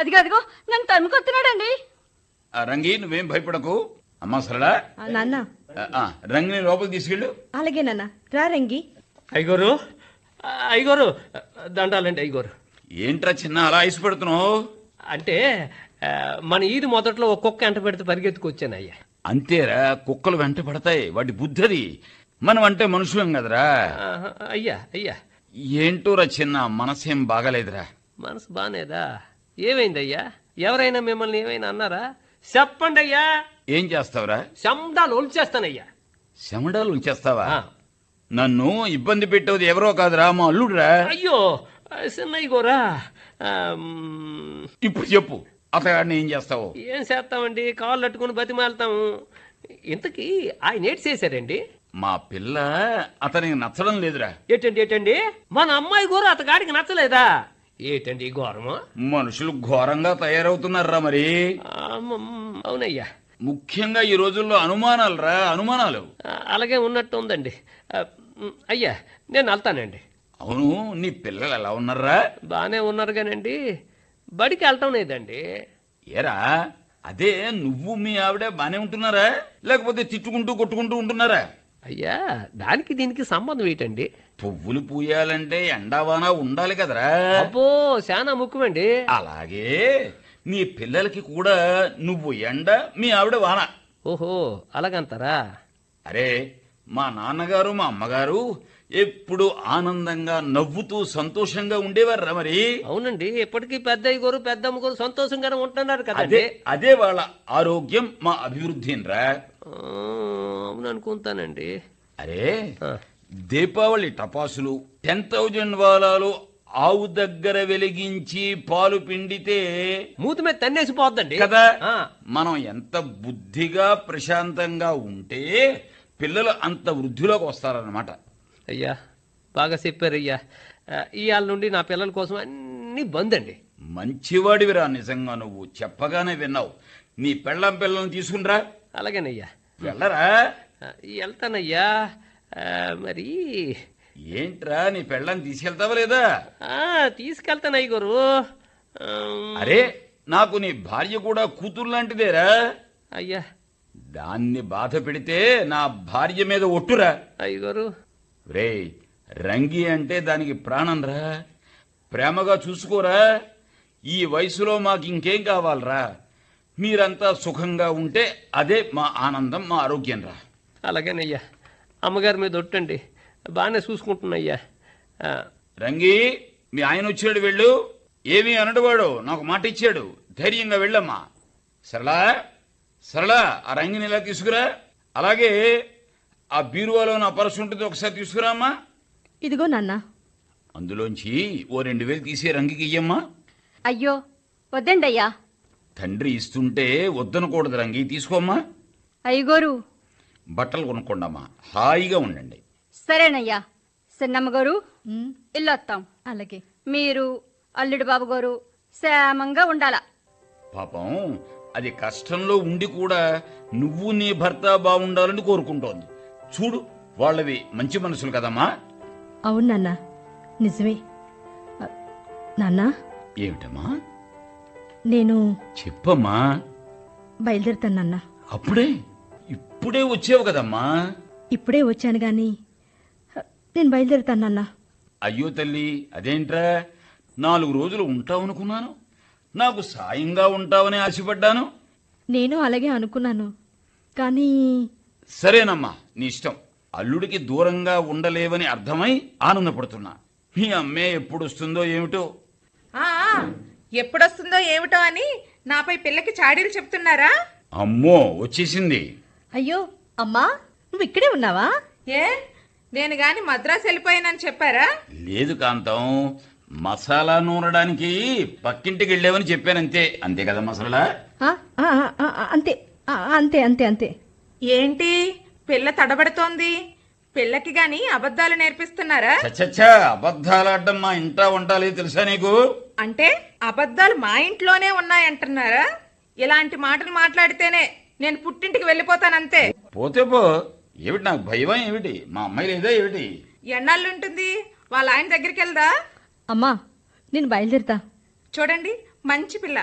అదిగో అదిగో నన్ను తరుముకొస్తున్నాడండి ఆ రంగి నువ్వేం భయపడకు అమ్మా సరళా ఆ, నాన్న ఆ, ఆ, రంగిని లోపలికి తీసుకెళ్ళు అలాగే నాన్న రా రంగి అయ్యగారు అయ్యగారు దండాలండి అయ్యగారు ఏంట్రా చిన్న అలా ఐసు పెడుతున్నావు అంటే ఆ, మన ఈది మొదట్లో ఒక్కొక్క ఎంట పెడితే పరిగెత్తుకొచ్చాను అయ్యా అంతేరా కుక్కలు వెంట పడతాయి వాటి బుద్ధది మనం అంటే మనుషులం కదరా ఆహా, అయ్యా అయ్యా ఏంటోరా చిన్న మనసేం బాగాలేదురా మనసు బానేదా ఏమైందయ్యా ఎవరైనా మిమ్మల్ని ఏమైనా అన్నారా చెప్పండి అయ్యా ఏం చేస్తావురా శండాలు ఒలిచేస్తానయ్యా శమడాలు ఉంచేస్తావా ఆ. నన్ను ఇబ్బంది పెట్టేది ఎవరో కాదురా మా అల్లుడురా అయ్యో చిన్నయ్య గోరా ఆ, మ్, ఇప్పుడు చెప్పు అతగాడిని ఏం చేస్తావు ఏం చేస్తామండి కాళ్ళు అట్టుకుని బతిమాలతాము ఇంతకీ ఆయన ఏటి చేశారండి మా పిల్ల అతనికి నచ్చడం లేదురా ఏటండి ఏటండి మన అమ్మాయి గోరు అతగాడికి నచ్చలేదా ఏటండి ఈ ఘోరము మనుషులు ఘోరంగా తయారవుతున్నారా మరి ఆ, మ్, అవునయ్యా ముఖ్యంగా ఈ రోజుల్లో అనుమానాలు రా అనుమానాలు ఆ, అలాగే ఉన్నట్టు ఉందండి ఆ, మ్, అయ్యా నేను వెళ్తానండి అవును నీ పిల్లలు ఎలా ఉన్నారా బాగానే ఉన్నారు కానండి బడికి వెళ్ళటం లేదండి ఏరా అదే నువ్వు మీ ఆవిడ బానే ఉంటున్నారా లేకపోతే తిట్టుకుంటూ కొట్టుకుంటూ ఉంటున్నారా అయ్యా దానికి దీనికి సంబంధం ఏంటండి పువ్వులు పూయాలంటే ఎండావానా ఉండాలి కదరా అబ్బో చాలా ముఖ్యమండి అలాగే నీ పిల్లలకి కూడా నువ్వు ఎండ మీ ఆవిడ వాన ఓహో అలాగంటారా అరే మా నాన్నగారు మా అమ్మగారు ఎప్పుడు ఆనందంగా నవ్వుతూ సంతోషంగా ఉండేవారా మరి అవునండి ఇప్పటికీ పెద్దయ్య గారు పెద్దమ్మ గారు సంతోషంగానే ఉంటున్నారు అదే కదండి అదే వాళ్ళ ఆరోగ్యం మా అభివృద్ధి రా ఆ, అవును అనుకుంటానండి అరే ఆ, దీపావళి టపాసులు టెన్ థౌజండ్ వాలాలు ఆవు దగ్గర వెలిగించి పాలు పిండితే మూతి మీద తన్నేసి పోద్దండి కదా ఆ, మనం ఎంత బుద్ధిగా ప్రశాంతంగా ఉంటే పిల్లలు అంత వృద్ధిలోకి వస్తారన్నమాట అయ్యా బాగా చెప్పారయ్యా ఆ, ఇవాళ నుండి నా పిల్లల కోసం అన్ని బంద్ అండి మంచివాడివిరా నిజంగా నువ్వు చెప్పగానే విన్నావు నీ పెళ్ళం పిల్లల్ని తీసుకునిరా అలాగేనయ్యా వెళ్ళరా ఆ, వెళ్తానయ్యా ఆ, మరి ఏంట్రా నీ పెళ్ళాన్ని తీసుకెళ్తావా లేదా ఆ, తీసుకెళ్తాను అయ్యగారు ఆ, అరే నాకు నీ భార్య కూడా కూతురు లాంటిదేరా అయ్యా దాన్ని బాధ పెడితే నా భార్య మీద ఒట్టురా అయ్యగారు రే రంగి అంటే దానికి ప్రాణం రా ప్రేమగా చూసుకోరా ఈ వయసులో మాకు ఇంకేం కావాలరా మీరంతా సుఖంగా ఉంటే అదే మా ఆనందం మా ఆరోగ్యం రా అలాగేనయ్యా అమ్మగారి మీద ఒట్టండి బాగానే చూసుకుంటున్నాయ్యా ఆ, రంగి మీ ఆయన వచ్చాడు వెళ్ళు ఏమీ అనడువాడు నాకు మాట ఇచ్చాడు ధైర్యంగా వెళ్ళమ్మా సరళా సరళా ఆ రంగిని ఇలా తీసుకురా అలాగే ఆ బీరువాలో నా పర్సు ఉంటుంది ఒకసారి తీసుకురా అమ్మా ఇదిగో నాన్న అందులోంచి ఓ రెండు వేలు తీసి రంగికి ఇయ్యమ్మా అయ్యో వద్దండి అయ్యా తండ్రి ఇస్తుంటే వద్దనకూడదు రంగి తీసుకోమ్మా అయ్యగోరు బట్టలు కొనుక్కోండమ్మా హాయిగా ఉండండి సరేనయ్యా చిన్నమ్మ గారు ఉమ్, ఇల్లొత్తాం అలాగే మీరు అల్లుడు బాబు గారు క్షేమంగా ఉండాలా పాపం అది కష్టంలో ఉండి కూడా నువ్వు నీ భర్త బాగుండాలని కోరుకుంటోంది చూడు వాళ్ళవి మంచి మనసులు కదమ్మా అవును నాన్న నిజమే ఆ, నాన్న ఏమిటమ్మా నేను చెప్పమ్మా బయలుదేరుతాను నాన్న అప్పుడే ఇప్పుడే వచ్చావు కదమ్మా ఇప్పుడే వచ్చాను గాని ఆ, నేను బయలుదేరుతాను నాన్న అయ్యో తల్లి అదేంట్రా నాలుగు రోజులు ఉంటావనుకున్నాను నాకు సాయంగా ఉంటావని ఆశపడ్డాను నేను అలాగే అనుకున్నాను కానీ సరేనమ్మా నీ ఇష్టం అల్లుడికి దూరంగా ఉండలేవని అర్థమై ఆనందపడుతున్నా మీ అమ్మే ఎప్పుడు వస్తుందో ఏమిటో ఆ ఆ, ఎప్పుడొస్తుందో ఏమిటో అని నాపై పిల్లకి చాడీలు చెప్తున్నారా అమ్మో వచ్చేసింది అయ్యో అమ్మా నువ్వు ఇక్కడే ఉన్నావా ఏ నేను గాని మద్రాసు వెళ్ళిపోయానని చెప్పారా లేదు కాంతం మసాలా నూనడానికి పక్కింటికి వెళ్ళావని చెప్పానంతే అంతే కదా మసాలా ఆ, ఆ, ఆ, ఆ, అంతే ఆ, అంతే అంతే అంతే ఏంటి పిల్ల తడబడుతోంది పిల్లకి గాని అబద్ధాలు నేర్పిస్తున్నారా చచ్చచ్చా అబద్ధాలాడడం మా ఇంటా వంటాలి తెలుసా నీకు అంటే అబద్ధాలు మా ఇంట్లోనే ఉన్నాయంటున్నారా ఇలాంటి మాటలు మాట్లాడితేనే నేను పుట్టింటికి వెళ్ళిపోతానంతే పోతే పో ఏమిటి నాకు భయమా ఏమిటి మా అమ్మాయి లేదా ఏమిటి ఎన్నాళ్ళుంటుంది వాళ్ళ ఆయన దగ్గరికి వెళ్దా అమ్మా నేను బయలుదేరుతా చూడండి మంచి పిల్ల